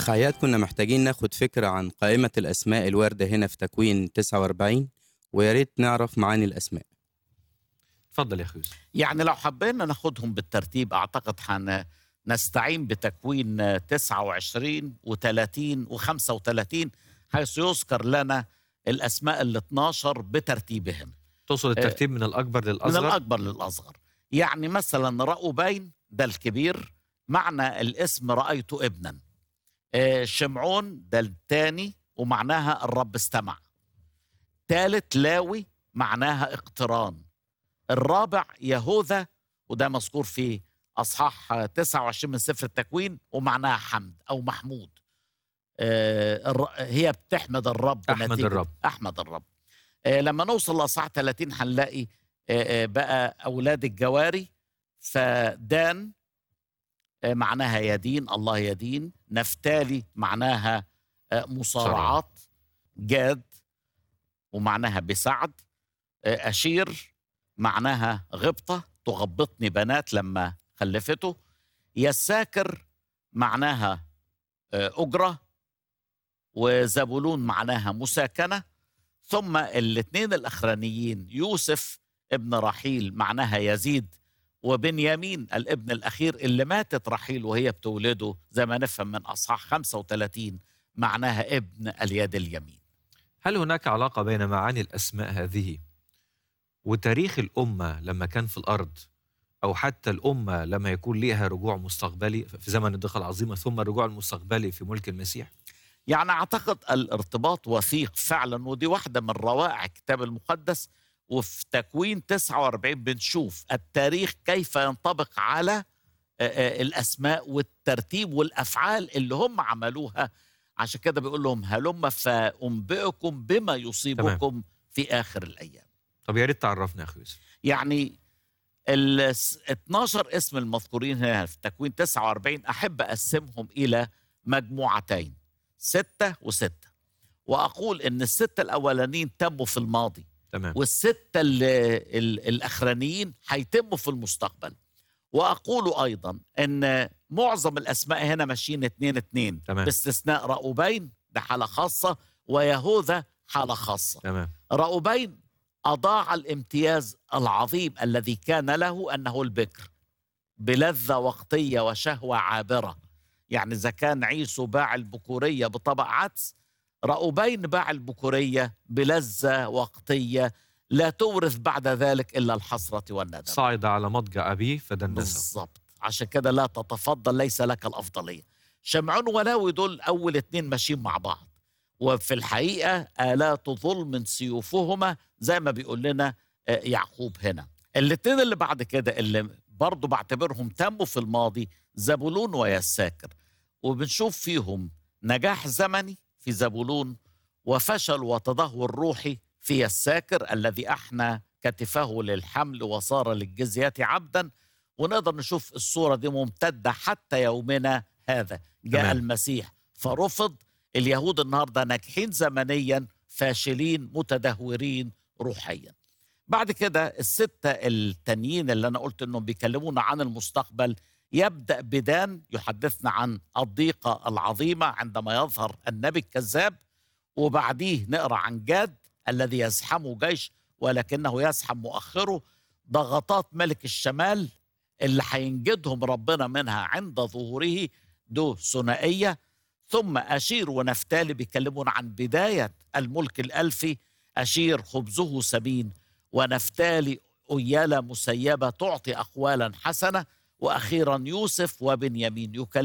أخ عياد كنا محتاجين ناخد فكرة عن قائمة الأسماء الواردة هنا في تكوين 49 ويا ريت نعرف معاني الأسماء اتفضل يا اخي يوسف يعني لو حبينا ناخدهم بالترتيب اعتقد حن نستعين بتكوين 29 و30 و35 حيث يذكر لنا الاسماء ال 12 بترتيبهم تقصد الترتيب من الاكبر من للاصغر الاكبر للاصغر يعني مثلا رأوبين ده الكبير معنى الاسم رايت ابنا آه، شمعون ده الثاني ومعناها الرب استمع ثالث لاوي معناها اقتران الرابع يهوذا وده مذكور في اصحاح 29 من سفر التكوين ومعناها حمد او محمود آه، الر- هي بتحمد الرب أحمد نتيجة- الرب. احمد الرب آه، لما نوصل لاصحاح 30 هنلاقي آه، آه، بقى اولاد الجواري فدان آه، معناها يدين الله يدين نفتالي معناها آه، مصارعات جاد ومعناها بسعد آه، أشير معناها غبطة تغبطني بنات لما خلفته يساكر معناها آه، أجرة وزبولون معناها مساكنة ثم الاثنين الأخرانيين يوسف ابن رحيل معناها يزيد وبنيامين الابن الأخير اللي ماتت رحيل وهي بتولده زي ما نفهم من أصحاح 35 معناها ابن اليد اليمين هل هناك علاقه بين معاني الاسماء هذه وتاريخ الامه لما كان في الارض او حتى الامه لما يكون ليها رجوع مستقبلي في زمن الضيقه العظيمه ثم الرجوع المستقبلي في ملك المسيح يعني اعتقد الارتباط وثيق فعلا ودي واحده من روائع الكتاب المقدس وفي تكوين 49 بنشوف التاريخ كيف ينطبق على آه، آه، الاسماء والترتيب والافعال اللي هم عملوها عشان كده بيقول لهم هلم فانبئكم بما يصيبكم في اخر الايام طب يا ريت تعرفنا يا اخي يوسف يعني ال 12 اسم المذكورين هنا في تكوين 49 احب اقسمهم الى مجموعتين ستة وستة وأقول إن الستة الأولانيين تموا في الماضي تمام والستة ال ال الأخرانيين هيتموا في المستقبل وأقول أيضا إن معظم الأسماء هنا ماشيين اتنين اتنين تمام. باستثناء رأوبين ده حالة خاصة ويهوذا حالة خاصة تمام رأوبين أضاع الامتياز العظيم الذي كان له أنه البكر بلذة وقتية وشهوة عابرة يعني إذا كان عيسو باع البكورية بطبق عدس رأوبين باع البكورية بلذة وقتية لا تورث بعد ذلك إلا الحسرة والندم صعد على مضجع ابيه فدنسه بالظبط عشان كده لا تتفضل ليس لك الأفضلية شمعون ولاوي دول أول اتنين ماشيين مع بعض وفي الحقيقة آلات ظلم سيوفهما زي ما بيقول لنا آه، يعقوب هنا الاتنين اللي بعد كده اللي برضو بعتبرهم تموا في الماضي زبولون ويساكر وبنشوف فيهم نجاح زمني في زبولون وفشل وتدهور روحي في يساكر الذي أحنى كتفه للحمل وصار للجزية عبدا ونقدر نشوف الصورة دي ممتدة حتى يومنا هذا جاء تمام. المسيح فرفض اليهود النهارده ناجحين زمنيا فاشلين متدهورين روحيا بعد كده الستة التانيين اللي أنا قلت إنهم بيكلمونا عن المستقبل يبدأ بدان يحدثنا عن الضيقة العظيمة عندما يظهر النبي الكذاب وبعديه نقرأ عن جاد الذي يزحمه جيش ولكنه يزحم مؤخره ضغطات ملك الشمال اللي هينجدهم ربنا منها عند ظهوره دو ثنائية ثم أشير ونفتالي بيكلمون عن بداية الملك الألفي أشير خبزه سمين ونفتالي أيالة مسيبة تعطي أقوالا حسنة وأخيرا يوسف وبنيامين